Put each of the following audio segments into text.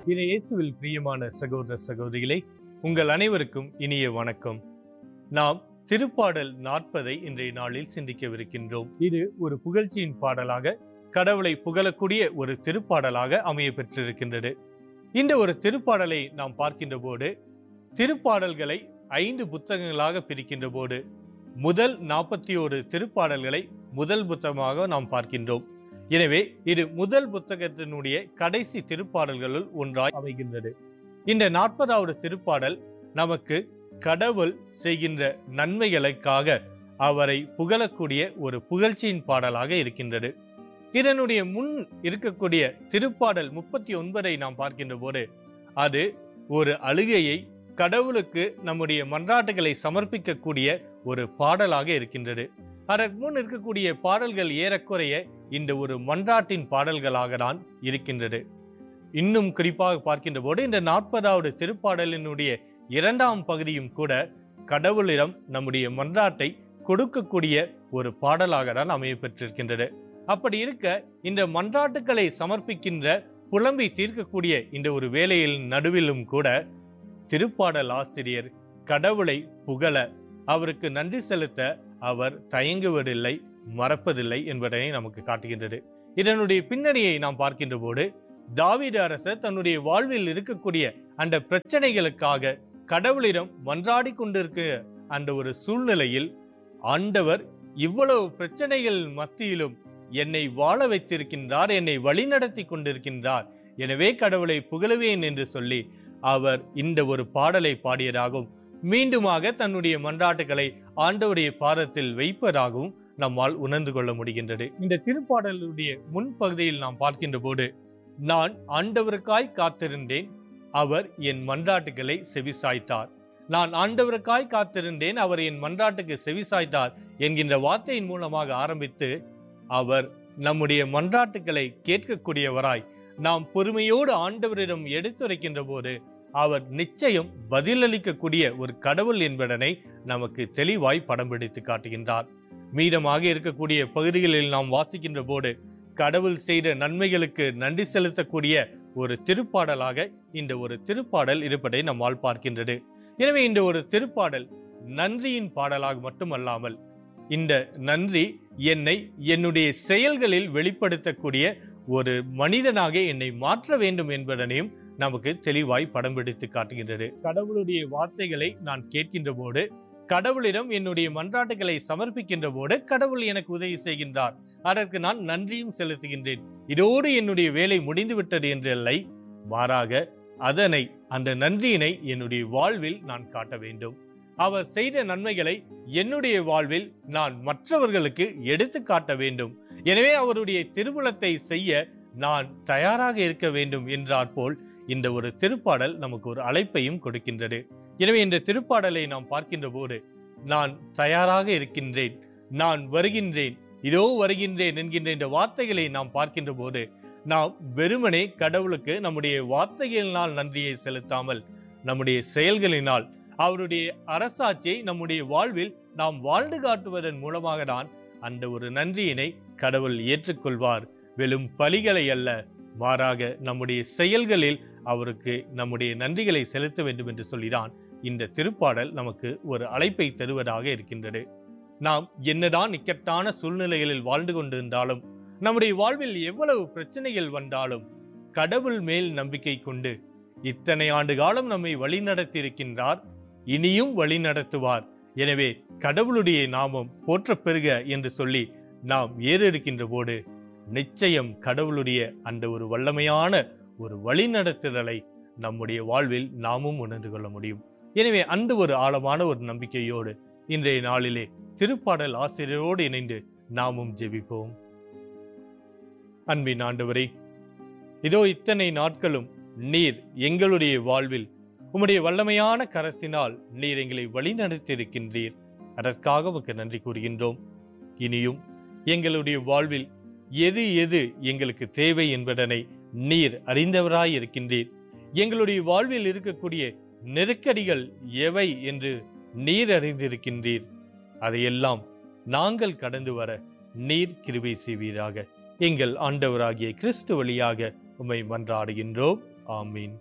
இது இயேசுவில் பிரியமான சகோதர சகோதரிகளே உங்கள் அனைவருக்கும் இனிய வணக்கம் நாம் திருப்பாடல் நாற்பதை இன்றைய நாளில் சிந்திக்கவிருக்கின்றோம் இது ஒரு புகழ்ச்சியின் பாடலாக கடவுளை புகழக்கூடிய ஒரு திருப்பாடலாக அமைய பெற்றிருக்கின்றது இந்த ஒரு திருப்பாடலை நாம் பார்க்கின்ற போது திருப்பாடல்களை ஐந்து புத்தகங்களாக பிரிக்கின்ற போது முதல் நாற்பத்தி ஒரு திருப்பாடல்களை முதல் புத்தகமாக நாம் பார்க்கின்றோம் எனவே இது முதல் புத்தகத்தினுடைய கடைசி திருப்பாடல்களுள் ஒன்றாய் அமைகின்றது இந்த நாற்பதாவது திருப்பாடல் நமக்கு கடவுள் செய்கின்ற நன்மைகளுக்காக அவரை புகழக்கூடிய ஒரு புகழ்ச்சியின் பாடலாக இருக்கின்றது இதனுடைய முன் இருக்கக்கூடிய திருப்பாடல் முப்பத்தி ஒன்பதை நாம் பார்க்கின்ற போது அது ஒரு அழுகையை கடவுளுக்கு நம்முடைய மன்றாட்டுகளை சமர்ப்பிக்கக்கூடிய ஒரு பாடலாக இருக்கின்றது அதற்கு முன் இருக்கக்கூடிய பாடல்கள் ஏறக்குறைய இந்த ஒரு மன்றாட்டின் பாடல்களாக தான் இருக்கின்றது இன்னும் குறிப்பாக பார்க்கின்ற போது இந்த நாற்பதாவது திருப்பாடலினுடைய இரண்டாம் பகுதியும் கூட கடவுளிடம் நம்முடைய மன்றாட்டை கொடுக்கக்கூடிய ஒரு பாடலாக தான் அமைய பெற்றிருக்கின்றது அப்படி இருக்க இந்த மன்றாட்டுக்களை சமர்ப்பிக்கின்ற புலம்பி தீர்க்கக்கூடிய இந்த ஒரு வேலையில் நடுவிலும் கூட திருப்பாடல் ஆசிரியர் கடவுளை புகழ அவருக்கு நன்றி செலுத்த அவர் தயங்குவதில்லை மறப்பதில்லை என்பதனை நமக்கு காட்டுகின்றது இதனுடைய பின்னணியை நாம் பார்க்கின்ற போது தாவீது அரசர் தன்னுடைய வாழ்வில் இருக்கக்கூடிய அந்த பிரச்சனைகளுக்காக கடவுளிடம் மன்றாடி கொண்டிருக்க அந்த ஒரு சூழ்நிலையில் ஆண்டவர் இவ்வளவு பிரச்சனைகள் மத்தியிலும் என்னை வாழ வைத்திருக்கின்றார் என்னை வழிநடத்தி கொண்டிருக்கின்றார் எனவே கடவுளை புகழுவேன் என்று சொல்லி அவர் இந்த ஒரு பாடலை பாடியதாகவும் மீண்டுமாக தன்னுடைய மன்றாட்டுகளை ஆண்டவருடைய பாதத்தில் வைப்பதாகவும் நம்மால் உணர்ந்து கொள்ள முடிகின்றது இந்த திருப்பாடலுடைய முன்பகுதியில் நாம் பார்க்கின்ற போது நான் ஆண்டவருக்காய் காத்திருந்தேன் அவர் என் மன்றாட்டுகளை செவிசாய்த்தார் நான் ஆண்டவருக்காய் காத்திருந்தேன் அவர் என் மன்றாட்டுக்கு செவிசாய்த்தார் என்கின்ற வார்த்தையின் மூலமாக ஆரம்பித்து அவர் நம்முடைய மன்றாட்டுகளை கேட்கக்கூடியவராய் நாம் பொறுமையோடு ஆண்டவரிடம் எடுத்துரைக்கின்ற போது அவர் நிச்சயம் பதிலளிக்கக்கூடிய ஒரு கடவுள் என்பதனை நமக்கு தெளிவாய் படம் பிடித்து காட்டுகின்றார் மீதமாக இருக்கக்கூடிய பகுதிகளில் நாம் வாசிக்கின்ற போது கடவுள் செய்த நன்மைகளுக்கு நன்றி செலுத்தக்கூடிய ஒரு திருப்பாடலாக இந்த ஒரு திருப்பாடல் இருப்பதை நம்மால் பார்க்கின்றது எனவே இந்த ஒரு திருப்பாடல் நன்றியின் பாடலாக மட்டுமல்லாமல் இந்த நன்றி என்னை என்னுடைய செயல்களில் வெளிப்படுத்தக்கூடிய ஒரு மனிதனாக என்னை மாற்ற வேண்டும் என்பதனையும் நமக்கு தெளிவாய் படம் பிடித்து காட்டுகின்றது கடவுளுடைய வார்த்தைகளை நான் கேட்கின்ற போது கடவுளிடம் என்னுடைய மன்றாட்டுகளை சமர்ப்பிக்கின்ற போது கடவுள் எனக்கு உதவி செய்கின்றார் அதற்கு நான் நன்றியும் செலுத்துகின்றேன் இதோடு என்னுடைய வேலை முடிந்து விட்டது என்று இல்லை மாறாக அதனை அந்த நன்றியினை என்னுடைய வாழ்வில் நான் காட்ட வேண்டும் அவர் செய்த நன்மைகளை என்னுடைய வாழ்வில் நான் மற்றவர்களுக்கு எடுத்து காட்ட வேண்டும் எனவே அவருடைய திருவுளத்தை செய்ய நான் தயாராக இருக்க வேண்டும் என்றார் போல் இந்த ஒரு திருப்பாடல் நமக்கு ஒரு அழைப்பையும் கொடுக்கின்றது எனவே இந்த திருப்பாடலை நாம் பார்க்கின்ற போது நான் தயாராக இருக்கின்றேன் நான் வருகின்றேன் இதோ வருகின்றேன் என்கின்ற இந்த வார்த்தைகளை நாம் பார்க்கின்ற போது நாம் வெறுமனே கடவுளுக்கு நம்முடைய வார்த்தைகளினால் நன்றியை செலுத்தாமல் நம்முடைய செயல்களினால் அவருடைய அரசாட்சியை நம்முடைய வாழ்வில் நாம் வாழ்ந்து காட்டுவதன் மூலமாக தான் அந்த ஒரு நன்றியினை கடவுள் ஏற்றுக்கொள்வார் வெறும் பலிகளை அல்ல மாறாக நம்முடைய செயல்களில் அவருக்கு நம்முடைய நன்றிகளை செலுத்த வேண்டும் என்று சொல்லிதான் இந்த திருப்பாடல் நமக்கு ஒரு அழைப்பை தருவதாக இருக்கின்றது நாம் என்னதான் இக்கட்டான சூழ்நிலைகளில் வாழ்ந்து கொண்டிருந்தாலும் நம்முடைய வாழ்வில் எவ்வளவு பிரச்சனைகள் வந்தாலும் கடவுள் மேல் நம்பிக்கை கொண்டு இத்தனை ஆண்டு காலம் நம்மை வழிநடத்தி இருக்கின்றார் இனியும் வழி நடத்துவார் எனவே கடவுளுடைய நாமம் போற்றப் பெறுக என்று சொல்லி நாம் ஏறெடுக்கின்ற போது நிச்சயம் கடவுளுடைய அந்த ஒரு வல்லமையான ஒரு வழிநடத்துதலை நம்முடைய வாழ்வில் நாமும் உணர்ந்து கொள்ள முடியும் எனவே அந்த ஒரு ஆழமான ஒரு நம்பிக்கையோடு இன்றைய நாளிலே திருப்பாடல் ஆசிரியரோடு இணைந்து நாமும் ஜெபிப்போம் அன்பின் ஆண்டவரே இதோ இத்தனை நாட்களும் நீர் எங்களுடைய வாழ்வில் உம்முடைய வல்லமையான கரத்தினால் நீர் எங்களை வழிநடத்தியிருக்கின்றீர் அதற்காக உமக்கு நன்றி கூறுகின்றோம் இனியும் எங்களுடைய வாழ்வில் எது எது எங்களுக்கு தேவை என்பதனை நீர் அறிந்தவராய் இருக்கின்றீர் எங்களுடைய வாழ்வில் இருக்கக்கூடிய நெருக்கடிகள் எவை என்று நீர் அறிந்திருக்கின்றீர் அதையெல்லாம் நாங்கள் கடந்து வர நீர் கிருபை செய்வீராக எங்கள் ஆண்டவராகிய கிறிஸ்து வழியாக உம்மை மன்றாடுகின்றோம் ஆமீன்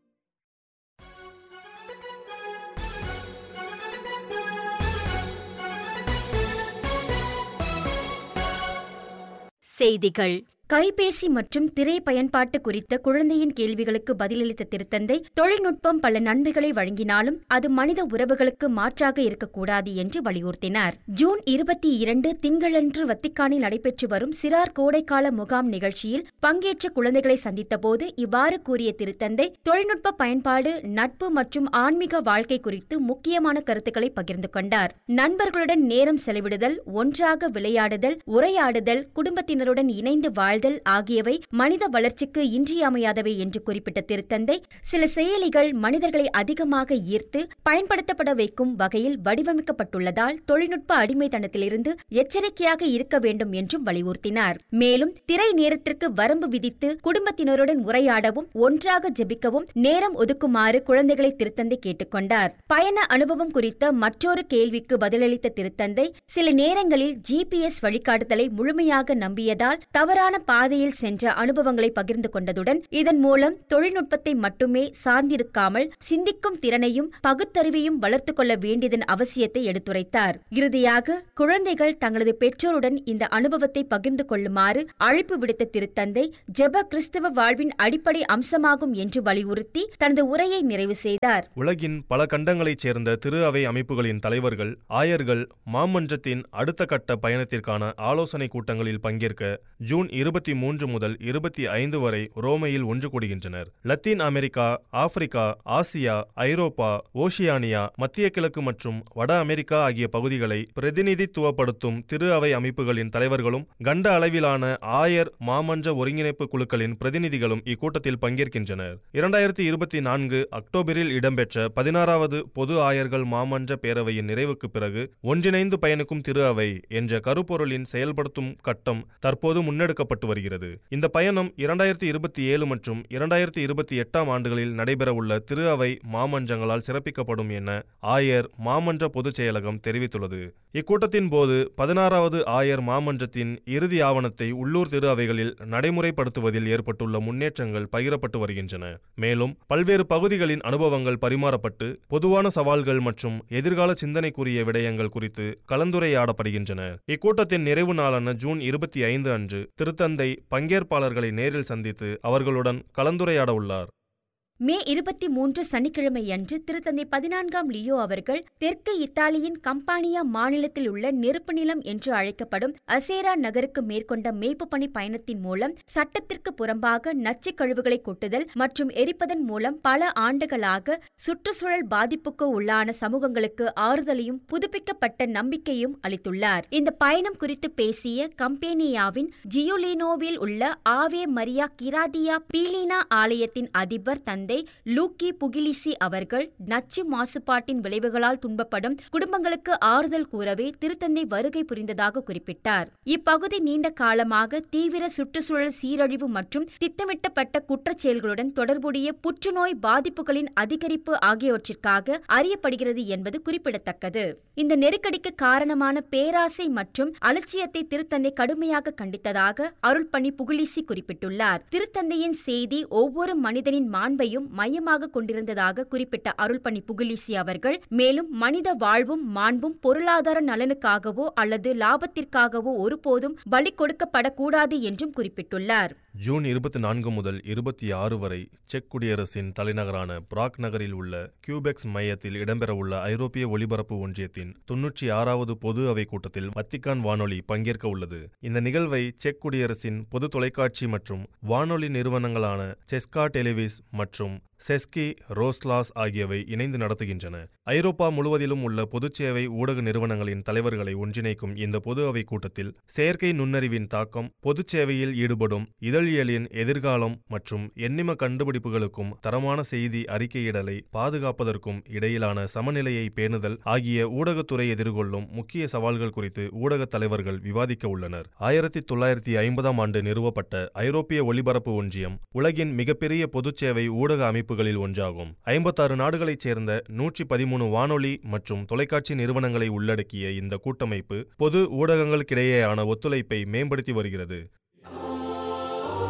செய்திகள் கைபேசி மற்றும் திரை பயன்பாட்டு குறித்த குழந்தையின் கேள்விகளுக்கு பதிலளித்த திருத்தந்தை தொழில்நுட்பம் பல நன்மைகளை வழங்கினாலும் அது மனித உறவுகளுக்கு மாற்றாக இருக்கக்கூடாது என்று வலியுறுத்தினார் ஜூன் இருபத்தி இரண்டு திங்களன்று வத்திக்கானில் நடைபெற்று வரும் சிறார் கோடைக்கால முகாம் நிகழ்ச்சியில் பங்கேற்ற குழந்தைகளை சந்தித்தபோது இவ்வாறு கூறிய திருத்தந்தை தொழில்நுட்ப பயன்பாடு நட்பு மற்றும் ஆன்மீக வாழ்க்கை குறித்து முக்கியமான கருத்துக்களை பகிர்ந்து கொண்டார் நண்பர்களுடன் நேரம் செலவிடுதல் ஒன்றாக விளையாடுதல் உரையாடுதல் குடும்பத்தினருடன் இணைந்து வாழ் வாழ்தல் ஆகியவை மனித வளர்ச்சிக்கு இன்றியமையாதவை என்று குறிப்பிட்ட திருத்தந்தை சில செயலிகள் மனிதர்களை அதிகமாக ஈர்த்து பயன்படுத்தப்பட வைக்கும் வகையில் வடிவமைக்கப்பட்டுள்ளதால் தொழில்நுட்ப அடிமைத்தனத்திலிருந்து எச்சரிக்கையாக இருக்க வேண்டும் என்றும் வலியுறுத்தினார் மேலும் திரை நேரத்திற்கு வரம்பு விதித்து குடும்பத்தினருடன் உரையாடவும் ஒன்றாக ஜெபிக்கவும் நேரம் ஒதுக்குமாறு குழந்தைகளை திருத்தந்தை கேட்டுக்கொண்டார் பயண அனுபவம் குறித்த மற்றொரு கேள்விக்கு பதிலளித்த திருத்தந்தை சில நேரங்களில் ஜிபிஎஸ் வழிகாட்டுதலை முழுமையாக நம்பியதால் தவறான பாதையில் சென்ற அனுபவங்களை பகிர்ந்து கொண்டதுடன் இதன் மூலம் தொழில்நுட்பத்தை மட்டுமே சார்ந்திருக்காமல் சிந்திக்கும் திறனையும் பகுத்தறிவையும் வளர்த்துக் கொள்ள வேண்டியதன் அவசியத்தை எடுத்துரைத்தார் இறுதியாக குழந்தைகள் தங்களது பெற்றோருடன் இந்த அனுபவத்தை பகிர்ந்து கொள்ளுமாறு அழைப்பு விடுத்த திருத்தந்தை ஜெப கிறிஸ்தவ வாழ்வின் அடிப்படை அம்சமாகும் என்று வலியுறுத்தி தனது உரையை நிறைவு செய்தார் உலகின் பல கண்டங்களைச் சேர்ந்த திரு அவை அமைப்புகளின் தலைவர்கள் ஆயர்கள் மாமன்றத்தின் அடுத்த கட்ட பயணத்திற்கான ஆலோசனை கூட்டங்களில் பங்கேற்க ஜூன் இருபத்தி மூன்று முதல் இருபத்தி ஐந்து வரை ரோமையில் ஒன்று கூடுகின்றனர் லத்தீன் அமெரிக்கா ஆப்பிரிக்கா ஆசியா ஐரோப்பா ஓஷியானியா மத்திய கிழக்கு மற்றும் வட அமெரிக்கா ஆகிய பகுதிகளை பிரதிநிதித்துவப்படுத்தும் திரு அவை அமைப்புகளின் தலைவர்களும் கண்ட அளவிலான ஆயர் மாமன்ற ஒருங்கிணைப்பு குழுக்களின் பிரதிநிதிகளும் இக்கூட்டத்தில் பங்கேற்கின்றனர் இரண்டாயிரத்தி இருபத்தி நான்கு அக்டோபரில் இடம்பெற்ற பதினாறாவது பொது ஆயர்கள் மாமன்ற பேரவையின் நிறைவுக்கு பிறகு ஒன்றிணைந்து பயணிக்கும் திரு அவை என்ற கருப்பொருளின் செயல்படுத்தும் கட்டம் தற்போது முன்னெடுக்கப்பட்டு வருகிறது இந்த பயணம் இரண்டாயிரத்தி இருபத்தி ஏழு மற்றும் இரண்டாயிரத்தி இருபத்தி எட்டாம் ஆண்டுகளில் நடைபெறவுள்ள திரு அவை மாமன்றங்களால் சிறப்பிக்கப்படும் என ஆயர் மாமன்ற பொதுச் செயலகம் தெரிவித்துள்ளது இக்கூட்டத்தின் போது பதினாறாவது ஆயர் மாமன்றத்தின் இறுதி ஆவணத்தை உள்ளூர் திரு அவைகளில் நடைமுறைப்படுத்துவதில் ஏற்பட்டுள்ள முன்னேற்றங்கள் பகிரப்பட்டு வருகின்றன மேலும் பல்வேறு பகுதிகளின் அனுபவங்கள் பரிமாறப்பட்டு பொதுவான சவால்கள் மற்றும் எதிர்கால சிந்தனைக்குரிய விடயங்கள் குறித்து கலந்துரையாடப்படுகின்றன இக்கூட்டத்தின் நிறைவு நாளான ஜூன் இருபத்தி ஐந்து அன்று திருத்தந்தை பங்கேற்பாளர்களை நேரில் சந்தித்து அவர்களுடன் கலந்துரையாட உள்ளார் மே இருபத்தி மூன்று சனிக்கிழமையன்று திருத்தந்தை பதினான்காம் லியோ அவர்கள் தெற்கு இத்தாலியின் கம்பானியா மாநிலத்தில் உள்ள நெருப்பு நிலம் என்று அழைக்கப்படும் அசேரா நகருக்கு மேற்கொண்ட மேய்ப்பு பணி பயணத்தின் மூலம் சட்டத்திற்கு புறம்பாக நச்சுக் கழிவுகளை கொட்டுதல் மற்றும் எரிப்பதன் மூலம் பல ஆண்டுகளாக சுற்றுச்சூழல் பாதிப்புக்கு உள்ளான சமூகங்களுக்கு ஆறுதலையும் புதுப்பிக்கப்பட்ட நம்பிக்கையும் அளித்துள்ளார் இந்த பயணம் குறித்து பேசிய கம்பேனியாவின் ஜியோலினோவில் உள்ள ஆவே மரியா கிராதியா பீலினா ஆலயத்தின் அதிபர் தந்தை லூக்கி புகிலிசி அவர்கள் நச்சு மாசுபாட்டின் விளைவுகளால் துன்பப்படும் குடும்பங்களுக்கு ஆறுதல் கூறவே திருத்தந்தை வருகை புரிந்ததாக குறிப்பிட்டார் இப்பகுதி நீண்ட காலமாக தீவிர சுற்றுச்சூழல் சீரழிவு மற்றும் திட்டமிட்டப்பட்ட குற்றச்செயல்களுடன் தொடர்புடைய புற்றுநோய் பாதிப்புகளின் அதிகரிப்பு ஆகியவற்றிற்காக அறியப்படுகிறது என்பது குறிப்பிடத்தக்கது இந்த நெருக்கடிக்கு காரணமான பேராசை மற்றும் அலட்சியத்தை திருத்தந்தை கடுமையாக கண்டித்ததாக அருள்பணி புகிலிசி குறிப்பிட்டுள்ளார் திருத்தந்தையின் செய்தி ஒவ்வொரு மனிதனின் மாண்பையும் மையமாக கொண்டிருந்ததாக குறிப்பிட்ட அருள்பணி புகிலிசி அவர்கள் மேலும் மனித வாழ்வும் மாண்பும் பொருளாதார நலனுக்காகவோ அல்லது லாபத்திற்காகவோ ஒருபோதும் பலி கொடுக்கப்படக்கூடாது என்றும் குறிப்பிட்டுள்ளார் ஜூன் இருபத்தி நான்கு முதல் இருபத்தி ஆறு வரை செக் குடியரசின் தலைநகரான பிராக் நகரில் உள்ள கியூபெக்ஸ் மையத்தில் இடம்பெறவுள்ள ஐரோப்பிய ஒலிபரப்பு ஒன்றியத்தின் தொன்னூற்றி ஆறாவது பொது அவை கூட்டத்தில் வத்திக்கான் வானொலி பங்கேற்க உள்ளது இந்த நிகழ்வை செக் குடியரசின் பொது தொலைக்காட்சி மற்றும் வானொலி நிறுவனங்களான செஸ்கா டெலிவிஸ் மற்றும் செஸ்கி ரோஸ்லாஸ் ஆகியவை இணைந்து நடத்துகின்றன ஐரோப்பா முழுவதிலும் உள்ள பொதுச்சேவை ஊடக நிறுவனங்களின் தலைவர்களை ஒன்றிணைக்கும் இந்த பொது அவை கூட்டத்தில் செயற்கை நுண்ணறிவின் தாக்கம் பொதுச்சேவையில் ஈடுபடும் இதழியலின் எதிர்காலம் மற்றும் எண்ணிம கண்டுபிடிப்புகளுக்கும் தரமான செய்தி அறிக்கையிடலை பாதுகாப்பதற்கும் இடையிலான சமநிலையை பேணுதல் ஆகிய ஊடகத்துறை எதிர்கொள்ளும் முக்கிய சவால்கள் குறித்து ஊடகத் தலைவர்கள் விவாதிக்க உள்ளனர் ஆயிரத்தி தொள்ளாயிரத்தி ஐம்பதாம் ஆண்டு நிறுவப்பட்ட ஐரோப்பிய ஒலிபரப்பு ஒன்றியம் உலகின் மிகப்பெரிய பொதுச்சேவை ஊடக அமைப்புகளில் ஒன்றாகும் ஐம்பத்தாறு நாடுகளைச் சேர்ந்த நூற்றி பதிமூணு வானொலி மற்றும் தொலைக்காட்சி நிறுவனங்களை உள்ளடக்கிய இந்த கூட்டமைப்பு பொது ஊடகங்களுக்கிடையேயான ஒத்துழைப்பை மேம்படுத்தி வருகிறது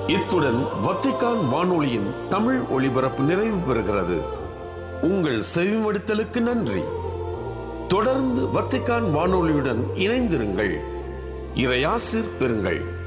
இத்துடன் வத்திக்கான் வானொலியின் தமிழ் ஒளிபரப்பு நிறைவு பெறுகிறது உங்கள் செவிமடுத்தலுக்கு நன்றி தொடர்ந்து வத்திக்கான் வானொலியுடன் இணைந்திருங்கள் இறையாசிர் பெறுங்கள்